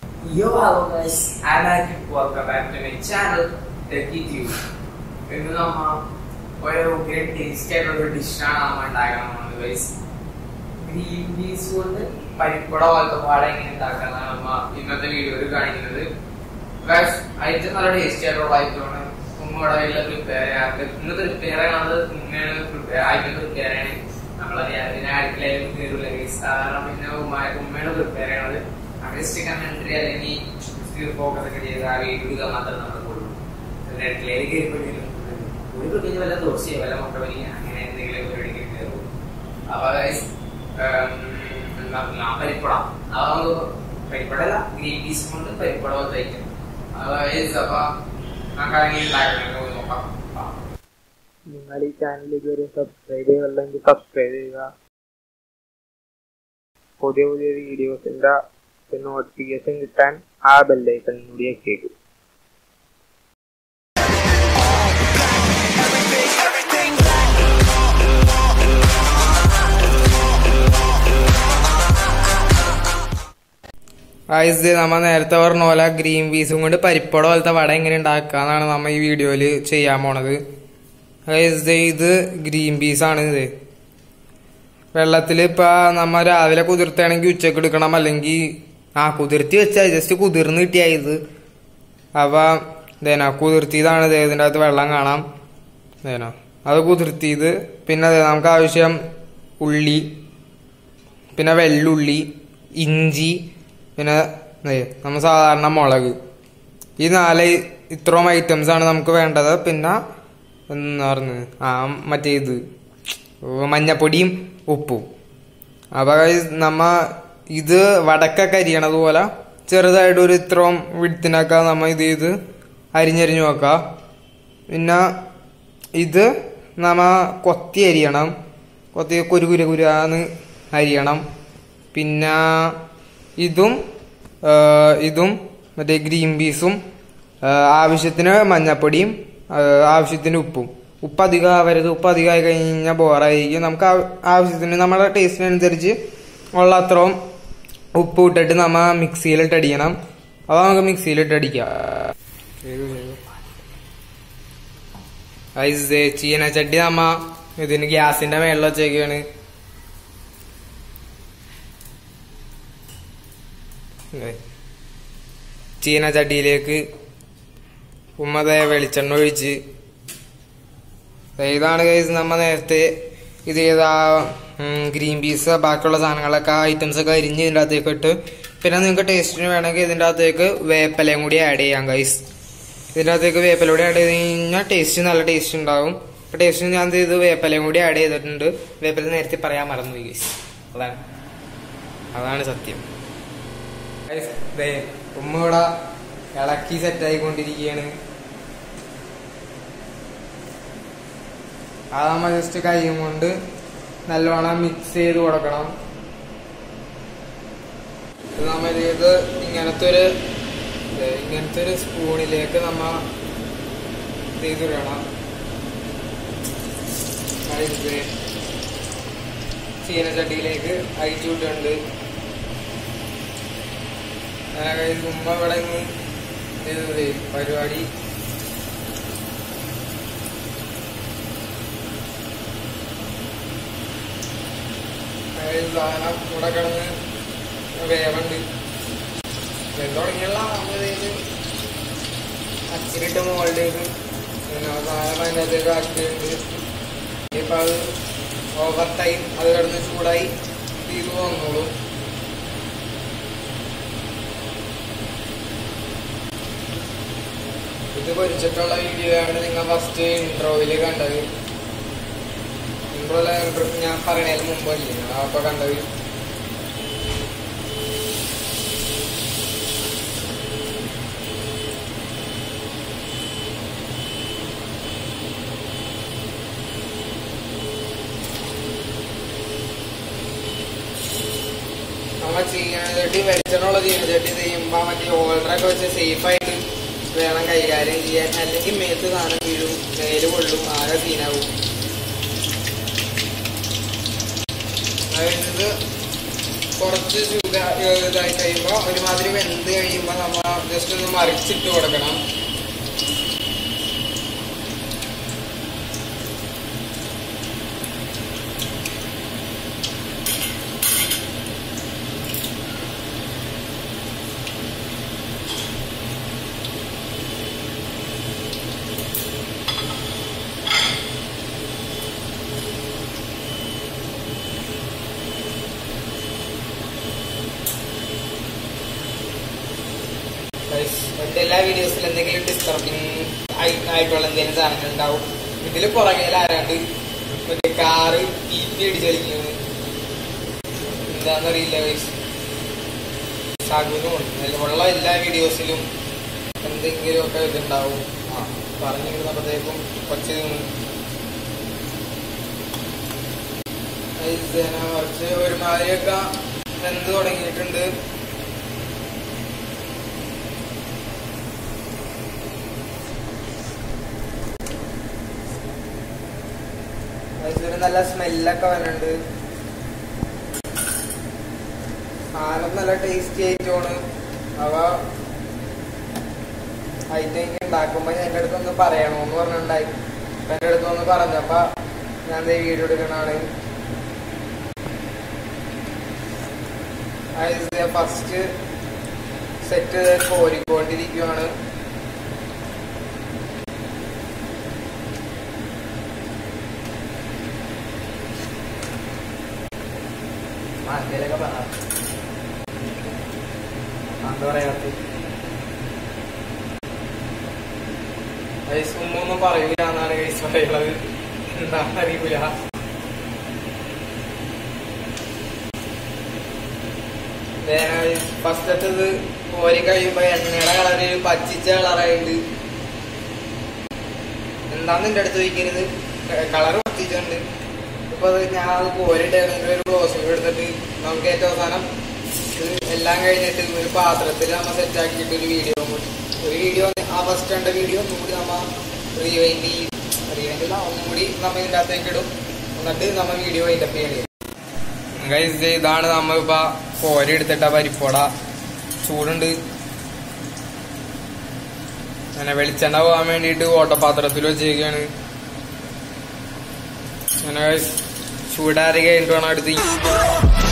Yo, hello guys, I'm Akif. Welcome back to my channel, Techie Tube. ഇന്ന് നമ്മ ഒരു great taste ആയിട്ടുള്ള ഒരു ഡിഷാണ് നമ്മ ഉണ്ടാക്കാൻ പോകുന്നത് ഗൈസ് ഗ്രീൻ പീസ് കൊണ്ട് പരിപ്പട പോലത്തെ പാട എങ്ങനെ ഉണ്ടാക്കാന്നാണ് നമ്മ ഇന്നത്തെ വീഡിയോയിൽ കാണിക്കുന്നത് ഗൈസ് ഏറ്റവും നല്ല ടേസ്റ്റി ആയിട്ടുള്ള ആയിട്ടാണ് ഉമ്മയുടെ കയ്യിൽ പ്രിപ്പയർ ചെയ്യാറ് ഇന്ന് പ്രിപ്പയർ ചെയ്യണത് ഉമ്മയാണ് പ്രിപ്പയർ ആയിട്ട് പ്രിപ്പയർ ചെയ്യണേ നമ്മളത് അതിന് അടുക്കളയിലും കയറില്ല ഗൈസ് കാരണം പിന്നെ ഉമ്മ ഉമ്മയാണ് പ്രിപ്പയർ ചെയ്യണത് ജസ്റ്റ് കമന്ററി അല്ലെങ്കിൽ ഫോക്കസ് ഒക്കെ ചെയ്ത് ആ വീഡിയോ എടുക്കാൻ മാത്രമേ നമ്മൾ കൊള്ളൂ അടുക്കളയിൽ കയറിപ്പോയി ഒരു പ്രത്യേകിച്ച് വല്ല ദോശയോ വല്ല മുട്ട പനി അങ്ങനെ എന്തെങ്കിലും പരിപാടിക്ക് കയറും അപ്പൊ guys, ഉം, എന്താ പറയാ, പരിപ്പട അത് നമുക്ക് പരിപ്പടല്ല ഗ്രീൻ പീസ് കൊണ്ട് പരിപ്പട പോലത്തെ ഐറ്റം അപ്പൊ guys, അപ്പൊ നമുക്ക് അങ്ങനെ ഉണ്ടാക്കണം നോക്കാം ആ. നിങ്ങൾ ഈ ചാനൽ ഇതുവരെ സബ്സ്ക്രൈബ് ചെയ്തില്ലെങ്കിൽ സബ്സ്ക്രൈബ് ചെയ്യുക പുതിയ പുതിയ വീഡിയോസിന്റെ നോട്ടിഫിക്കേഷൻ കിട്ടാൻ ആ ബെല്ലൈക്കൺ കൂടി കേൾക്കും ഇത് നമ്മ നേരത്തെ പറഞ്ഞ പോലെ ഗ്രീൻ പീസും കൊണ്ട് പരിപ്പട പോലത്തെ വട എങ്ങനെ ഉണ്ടാക്കാന്നാണ് നമ്മ ഈ വീഡിയോയില് ചെയ്യാൻ പോണത് Guys, ദേ ഇത് ഗ്രീൻ പീസ് ആണ് ഇത് വെള്ളത്തിൽ ഇപ്പൊ നമ്മ രാവിലെ കുതിർത്താണെങ്കിൽ ഉച്ചക്ക് എടുക്കണം അല്ലെങ്കിൽ ആ കുതിർത്തി വെച്ചാൽ ജസ്റ്റ് കുതിർന്ന് കിട്ടിയ ഇത് അപ്പൊ ഇതേനാ കുതിർത്തിയതാണ് ദേ ഇതിന്റെ അകത്ത് വെള്ളം കാണാം ഇതേനാ അത് കുതിർത്തിയത് പിന്നെ ദേ നമുക്ക് ആവശ്യം ഉള്ളി പിന്നെ വെള്ളുള്ളി ഇഞ്ചി പിന്നെ ദേ നമ്മ സാധാരണ മുളക് ഈ നാല് ഇത്രയും ഐറ്റംസ് ആണ് നമുക്ക് വേണ്ടത് പിന്നെ എന്താ പറഞ്ഞത് ആ മറ്റേ ഇത് മഞ്ഞപ്പൊടിയും ഉപ്പും അപ്പൊ guys, നമ്മ ഇത് വടക്കൊക്കെ അരിയണത് പോലെ ചെറുതായിട്ട് ഒരു ഇത്രയും വിടുത്തിനൊക്കെ നമ്മ ഇത് ചെയ്ത് അരിഞ്ഞരിഞ്ഞു നോക്കാം പിന്നെ ഇത് നമ്മ കൊത്തി അരിയണം കൊത്തി കുരു കുരു കുരാന്ന് അരിയണം പിന്നെ ഇതും ആ, ഇതും മറ്റേ ഗ്രീൻ പീസും ആ, ആവശ്യത്തിന് മഞ്ഞപ്പൊടിയും ആ, ആവശ്യത്തിന് ഉപ്പും ഉപ്പ് അധികം ആവരുത് ഉപ്പ് അധികമായി കഴിഞ്ഞാൽ ബോറായിരിക്കും നമുക്ക് ആ- ആവശ്യത്തിന് നമ്മുടെ ടേസ്റ്റിനനുസരിച്ച് ഉള്ള അത്രയും ഉപ്പ് ഇട്ടിട്ട് നമ്മ മിക്സിയിലിട്ട് അടിക്കണം അപ്പൊ നമുക്ക് മിക്സിയിലിട്ട് അടിക്കാം ചെയ്തു, ചെയ്തു. Guys, ദേ ചീനച്ചട്ടി നമ്മ ഇതിന് ഗ്യാസിന്റെ മേളിൽ വെച്ചേക്കാണ് ചീനച്ചട്ടിയിലേക്ക് ഉമ്മത വെളിച്ചെണ്ണ ഒഴിച്ച് ദേ ഇതാണ് കൈസ് നമ്മ നേരത്തെ ഇത് ചെയ്ത ഗ്രീൻ പീസ് ബാക്കിയുള്ള സാധനങ്ങളൊക്കെ ഐറ്റംസ് ഒക്കെ അരിഞ്ഞ് ഇതിൻ്റെ അകത്തേക്ക് ഇട്ട് പിന്നെ നിങ്ങൾക്ക് ടേസ്റ്റിന് വേണമെങ്കിൽ ഇതിൻ്റെ അകത്തേക്ക് വേപ്പലയും കൂടി ആഡ് ചെയ്യാം ഗൈസ് ഇതിൻ്റെ അകത്തേക്ക് വേപ്പല കൂടി ആഡ് ചെയ്ത് കഴിഞ്ഞാൽ ടേസ്റ്റ് നല്ല ടേസ്റ്റ് ഉണ്ടാവും ടേസ്റ്റിന് ഞാൻ എന്ത് ചെയ്ത് വേപ്പലയും കൂടി ആഡ് ചെയ്തിട്ടുണ്ട് വേപ്പല നേരത്തെ പറയാൻ മറന്നുപോയി ഗൈസ് അതാണ് അതാണ് സത്യം Guys, ദേ ഉമ്മ ഇവിടെ ഇളക്കി സെറ്റ് ആയിക്കൊണ്ടിരിക്കുകയാണ് അത് നമ്മ ജസ്റ്റ് കൈയും കൊണ്ട് നല്ലോണം മിക്സ് ചെയ്ത് കൊടുക്കണം ഇത് നമ്മ ഇത് ചെയ്ത് ഇങ്ങനത്തെ ഒരു ദേ ഇങ്ങനത്തെ ഒരു സ്പൂണിലേക്ക് നമ്മ ഇത് ചെയ്തിടണം ഇത് ചീനച്ചട്ടിയിലേക്ക് അയച്ചു വിട്ടുണ്ട് അങ്ങനെ ഉമ്മ ഇവിടെ നിന്ന് ചെയ്തത് പരിപാടി അതായത് സാധനം കൂടെ കിടന്ന് വേവുണ്ട് വെന്ത് തുടങ്ങിയുള്ള നമ്മളിത് അച്ചിലിട്ട് മുകളിലേക്ക് പിന്നെ സാധനം അതിൻ്റെ അകത്തേക്ക് ആക്കിയിട്ടുണ്ട് ഇനിയിപ്പോൾ അത് ഓവർ ടൈം അത് കിടന്ന് ചൂടായി ചെയ്തു വന്നോളൂ ഇത് പൊരിച്ചിട്ടുള്ള വീഡിയോ ആണ് നിങ്ങൾ ഫസ്റ്റ് ഇൻട്രോയില് കണ്ടത് ഇൻട്രോയില് ഞാൻ പറയണതിന് മുമ്പല്ലേ അപ്പൊ കണ്ടത് നമ്മ ചീനച്ചട്ടി വെളിച്ചെണ്ണുള്ള ചീനച്ചട്ടി ചെയ്യുമ്പോ മറ്റേ ഹോൾഡറൊക്കെ വെച്ച് സേഫ് ആയിട്ട് വേണം കൈകാര്യം ചെയ്യാൻ അല്ലെങ്കിൽ മേത്ത് സാധനം വീഴും മേല് കൊള്ളും ആകെ സീനാവും അതായത് കുറച്ച് ചൂട് ഇതായി കഴിയുമ്പോൾ ഒരുമാതിരി വെന്ത് കഴിയുമ്പോൾ നമ്മൾ ജസ്റ്റ് ഒന്ന് മറിച്ചിട്ട് കൊടുക്കണം Guys, എന്റെ എല്ലാ വീഡിയോസിലും എന്തെങ്കിലും ഡിസ്റ്റർബിങ് ആയിട്ടുള്ള എന്തെങ്കിലും സാധനങ്ങൾ ഉണ്ടാവും ഇതില് പുറകേല ആരാണ്ട് മറ്റേ കാറ് തീറ്റി അടിച്ചടിക്കുന്നത് എന്താന്നറിയില്ല guys. ശകുനവും ഉള്ള എല്ലാ വീഡിയോസിലും എന്തെങ്കിലുമൊക്കെ ഇതുണ്ടാവും ആ പറഞ്ഞിരുന്നപ്പോഴത്തേക്കും കുറച്ച് ഇതിനെ കുറച്ച് ഒരുമാതിരിയൊക്കെ വെന്ത് തുടങ്ങിയിട്ടുണ്ട് അതിലൊരു നല്ല സ്മെല്ലൊക്കെ വരുന്നുണ്ട് സാധനം നല്ല ടേസ്റ്റി ആയിട്ടാണ് അവ ഐറ്റം ഉണ്ടാക്കുമ്പോ ഞാൻ എൻ്റെ അടുത്ത് ഒന്ന് പറയണോന്ന് പറഞ്ഞിട്ടുണ്ടായി അപ്പൊ എൻ്റെ അടുത്ത് ഒന്ന് പറഞ്ഞപ്പ ഞാൻ ദേ വീഡിയോ എടുക്കണാണ് ഫസ്റ്റ് സെറ്റ് കോരിക്കൊണ്ടിരിക്കുവാണ് ആ എന്തേലൊക്കെ പറ എന്താ പറയാത്ത ഗൈസ് ഉമ്മൊന്നും പറയൂല എന്നാണ് ഗൈസ് പറയുള്ളത് എന്താണെന്ന് അറിയൂല ഫസ്റ്റത്തത് കോരി കഴിയുമ്പോ എണ്ണയുടെ കളറ് പച്ചിച്ച കളറായിട്ട് എന്താന്ന് എന്റെ അടുത്ത് ചോദിക്കരുത് കളർ പറ്റിച്ചുണ്ട് ഇപ്പൊ അത് ഞാൻ അത് കോരിട്ടാണെങ്കിൽ ഒരു ബ്ലോസും എടുത്തിട്ട് നമുക്ക് ഏറ്റവും അവസാനം ഇത് എല്ലാം കഴിഞ്ഞിട്ട് ഒരു പാത്രത്തിൽ നമ്മ സെറ്റ് ആക്കിയിട്ട് ഒരു വീഡിയോ കൂടി ഒരു വീഡിയോ ആ ഫസ്റ്റ് കണ്ട വീഡിയോ ഒന്നും കൂടി നമ്മ റീവൈൻഡ് റീവൈൻഡ് ഒന്നും കൂടി നമ്മ ഇതിൻ്റെ അകത്തേക്ക് ഇടും എന്നിട്ട് നമ്മ വീഡിയോ വൈൻഡപ്പ് ചെയ്യണേ ഗൈസ് ഇതാണ് നമ്മ ഇപ്പൊ കോരി എടുത്തിട്ട പരിപ്പോട ചൂടുണ്ട് അങ്ങനെ വെളിച്ചെണ്ണ പോകാൻ വേണ്ടിയിട്ട് ഓട്ടപാത്രത്തിൽ വെച്ചേക്കാണ് അങ്ങനെ guys, ചൂടാറി കഴിഞ്ഞിട്ട് വേണം അടുത്ത്